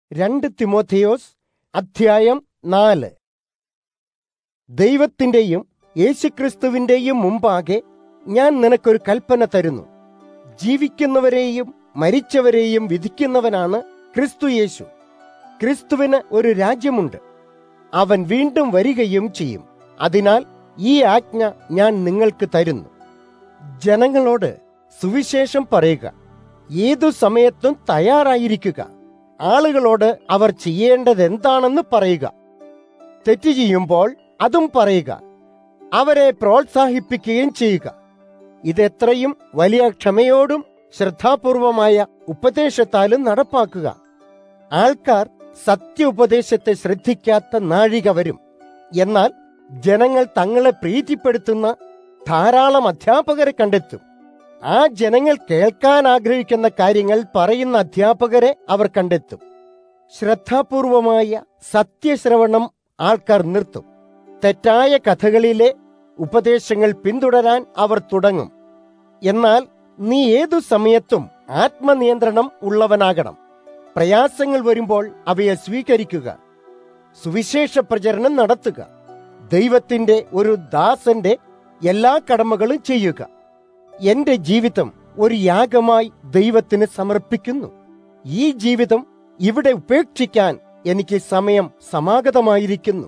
രണ്ട് തിമോഥെയോസ് അധ്യായം നാല് ദൈവത്തിന്റെയും യേശുക്രിസ്തുവിന്റെയും മുമ്പാകെ ഞാൻ നിനക്കൊരു കൽപ്പന തരുന്നു ജീവിക്കുന്നവരെയും മരിച്ചവരെയും വിധിക്കുന്നവനാണ് ക്രിസ്തു യേശു ക്രിസ്തുവിന് ഒരു രാജ്യമുണ്ട് അവൻ വീണ്ടും വരികയും ചെയ്യും അതിനാൽ ഈ ആജ്ഞ ഞാൻ നിങ്ങൾക്ക് തരുന്നു ജനങ്ങളോട് സുവിശേഷം പറയുക ഏതു സമയത്തും തയ്യാറായിരിക്കുക ആളുകളോട് അവർ ചെയ്യേണ്ടത് എന്താണെന്ന് പറയുക തെറ്റ് ചെയ്യുമ്പോൾ അതും പറയുക അവരെ പ്രോത്സാഹിപ്പിക്കുകയും ചെയ്യുക ഇതെത്രയും വലിയ ക്ഷമയോടും ശ്രദ്ധാപൂർവമായ ഉപദേശത്താലും നടപ്പാക്കുക ആൾക്കാർ സത്യ ഉപദേശത്തെ ശ്രദ്ധിക്കാത്ത നാഴിക വരും എന്നാൽ ജനങ്ങൾ തങ്ങളെ പ്രീതിപ്പെടുത്തുന്ന ധാരാളം അധ്യാപകരെ കണ്ടെത്തും ആ ജനങ്ങൾ കേൾക്കാൻ ആഗ്രഹിക്കുന്ന കാര്യങ്ങൾ പറയുന്ന അധ്യാപകരെ അവർ കണ്ടെത്തും ശ്രദ്ധാപൂർവമായ സത്യശ്രവണം ആൾക്കാർ നിർത്തും തെറ്റായ കഥകളിലെ ഉപദേശങ്ങൾ പിന്തുടരാൻ അവർ തുടങ്ങും എന്നാൽ നീ ഏതു സമയത്തും ആത്മനിയന്ത്രണം ഉള്ളവനാകണം പ്രയാസങ്ങൾ വരുമ്പോൾ അവയെ സ്വീകരിക്കുക സുവിശേഷ പ്രചരണം നടത്തുക ദൈവത്തിന്റെ ഒരു ദാസന്റെ എല്ലാ കടമകളും ചെയ്യുക എന്റെ ജീവിതം ഒരു യാഗമായി ദൈവത്തിന് സമർപ്പിക്കുന്നു ഈ ജീവിതം ഇവിടെ ഉപേക്ഷിക്കാൻ എനിക്ക് സമയം സമാഗതമായിരിക്കുന്നു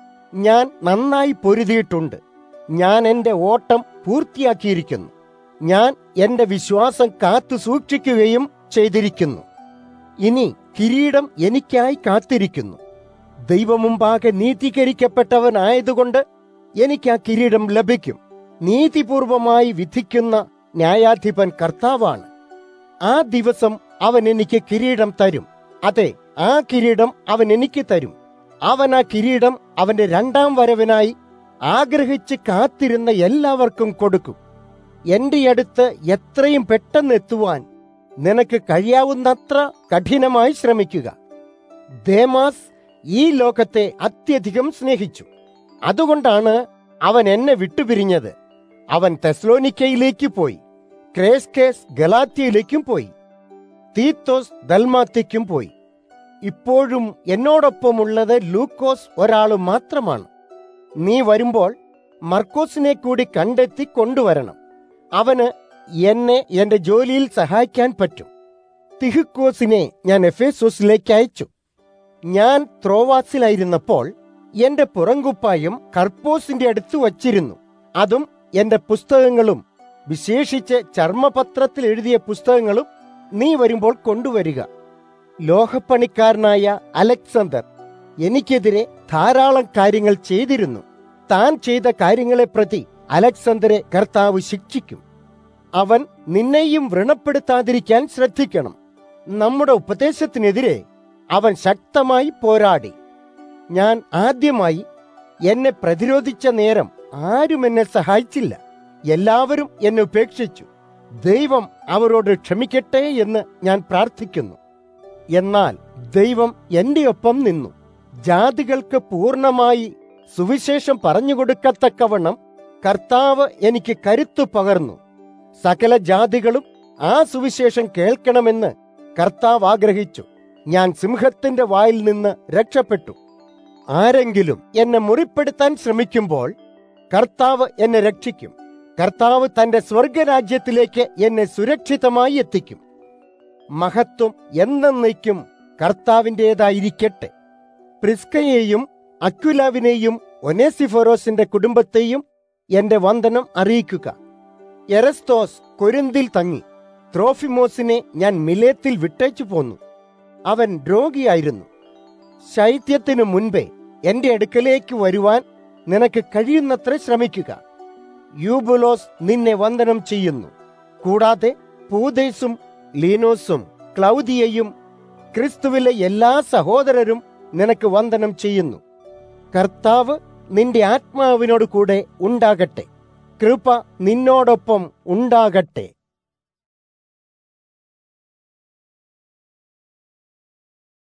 ഞാൻ നന്നായി പൊരുതിയിട്ടുണ്ട് ഞാൻ എന്റെ ഓട്ടം പൂർത്തിയാക്കിയിരിക്കുന്നു ഞാൻ എന്റെ വിശ്വാസം കാത്തു സൂക്ഷിക്കുകയും ചെയ്തിരിക്കുന്നു ഇനി കിരീടം എനിക്കായി കാത്തിരിക്കുന്നു ദൈവമുമ്പാകെ നീതീകരിക്കപ്പെട്ടവനായതുകൊണ്ട് എനിക്ക് ആ കിരീടം ലഭിക്കും നീതിപൂർവമായി വിധിക്കുന്ന ന്യായാധിപൻ കർത്താവാണ് ആ ദിവസം അവൻ എനിക്ക് കിരീടം തരും അതെ ആ കിരീടം അവൻ എനിക്ക് തരും അവൻ ആ കിരീടം അവന്റെ രണ്ടാം വരവിനായി ആഗ്രഹിച്ച് കാത്തിരുന്ന എല്ലാവർക്കും കൊടുക്കും എന്റെ അടുത്ത് എത്രയും പെട്ടെന്ന് എത്തുവാൻ നിനക്ക് കഴിയാവുന്നത്ര കഠിനമായി ശ്രമിക്കുക ദേമാസ് ഈ ലോകത്തെ അത്യധികം സ്നേഹിച്ചു അതുകൊണ്ടാണ് അവൻ എന്നെ വിട്ടുപിരിഞ്ഞത് അവൻ തെസ്ലോനിക്കയിലേക്ക് പോയി ക്രേസ്കേസ് ഗലാത്തിയയിലേക്കും പോയി തീത്തോസ് ദൽമാത്തിക്കും പോയി ഇപ്പോഴും എന്നോടൊപ്പമുള്ളത് ലൂക്കോസ് ഒരാൾ മാത്രമാണ് നീ വരുമ്പോൾ മർക്കോസിനെ കൂടി കണ്ടെത്തി കൊണ്ടുവരണം അവന് എന്നെ എന്റെ ജോലിയിൽ സഹായിക്കാൻ പറ്റും തിഹുക്കോസിനെ ഞാൻ എഫേസോസിലേക്ക് അയച്ചു ഞാൻ ത്രോവാസിലായിരുന്നപ്പോൾ എന്റെ പുറങ്കുപ്പായും കർപ്പോസിന്റെ അടുത്ത് വച്ചിരുന്നു അതും എന്റെ പുസ്തകങ്ങളും വിശേഷിച്ച് ചർമ്മപത്രത്തിൽ എഴുതിയ പുസ്തകങ്ങളും നീ വരുമ്പോൾ കൊണ്ടുവരിക ലോഹപ്പണിക്കാരനായ അലക്സാണ്ടർ എനിക്കെതിരെ ധാരാളം കാര്യങ്ങൾ ചെയ്തിരുന്നു താൻ ചെയ്ത കാര്യങ്ങളെ പ്രതി അലക്സാണ്ടറെ കർത്താവ് ശിക്ഷിക്കും അവൻ നിന്നെയും വ്രണപ്പെടുത്താതിരിക്കാൻ ശ്രദ്ധിക്കണം നമ്മുടെ ഉപദേശത്തിനെതിരെ അവൻ ശക്തമായി പോരാടി ഞാൻ ആദ്യമായി എന്നെ പ്രതിരോധിച്ച നേരം ആരും എന്നെ സഹായിച്ചില്ല എല്ലാവരും എന്നെ ഉപേക്ഷിച്ചു ദൈവം അവരോട് ക്ഷമിക്കട്ടെ എന്ന് ഞാൻ പ്രാർത്ഥിക്കുന്നു എന്നാൽ ദൈവം എന്റെ ഒപ്പം നിന്നു ജാതികൾക്ക് പൂർണ്ണമായി സുവിശേഷം പറഞ്ഞുകൊടുക്കത്തക്കവണ്ണം കർത്താവ് എനിക്ക് കരുത്തു പകർന്നു സകല ജാതികളും ആ സുവിശേഷം കേൾക്കണമെന്ന് കർത്താവ് ആഗ്രഹിച്ചു ഞാൻ സിംഹത്തിന്റെ വായിൽ നിന്ന് രക്ഷപ്പെട്ടു ആരെങ്കിലും എന്നെ മുറിപ്പെടുത്താൻ ശ്രമിക്കുമ്പോൾ കർത്താവ് എന്നെ രക്ഷിക്കും കർത്താവ് തന്റെ സ്വർഗരാജ്യത്തിലേക്ക് എന്നെ സുരക്ഷിതമായി എത്തിക്കും മഹത്വം എന്നേക്കും കർത്താവിൻ്റെതായിരിക്കട്ടെ പ്രിസ്കയെയും അക്യുലാവിനെയും ഒനേസിഫോറോസിന്റെ കുടുംബത്തെയും എന്റെ വന്ദനം അറിയിക്കുക എറസ്തോസ് കൊരിന്തിൽ തങ്ങി ത്രോഫിമോസിനെ ഞാൻ മിലേത്തിൽ വിട്ടേച്ചു പോന്നു അവൻ രോഗിയായിരുന്നു ശൈത്യത്തിനു മുൻപേ എന്റെ അടുക്കലേക്ക് വരുവാൻ നിനക്ക് കഴിയുന്നത്ര ശ്രമിക്കുക യൂബുലോസ് നിന്നെ വന്ദനം ചെയ്യുന്നു കൂടാതെ പൂതേസും ലീനോസും ക്ലൗദിയയും ക്രിസ്തുവിലെ എല്ലാ സഹോദരരും നിനക്ക് വന്ദനം ചെയ്യുന്നു കർത്താവ് നിന്റെ ആത്മാവിനോട് കൂടെ ഉണ്ടാകട്ടെ കൃപ നിന്നോടൊപ്പം ഉണ്ടാകട്ടെ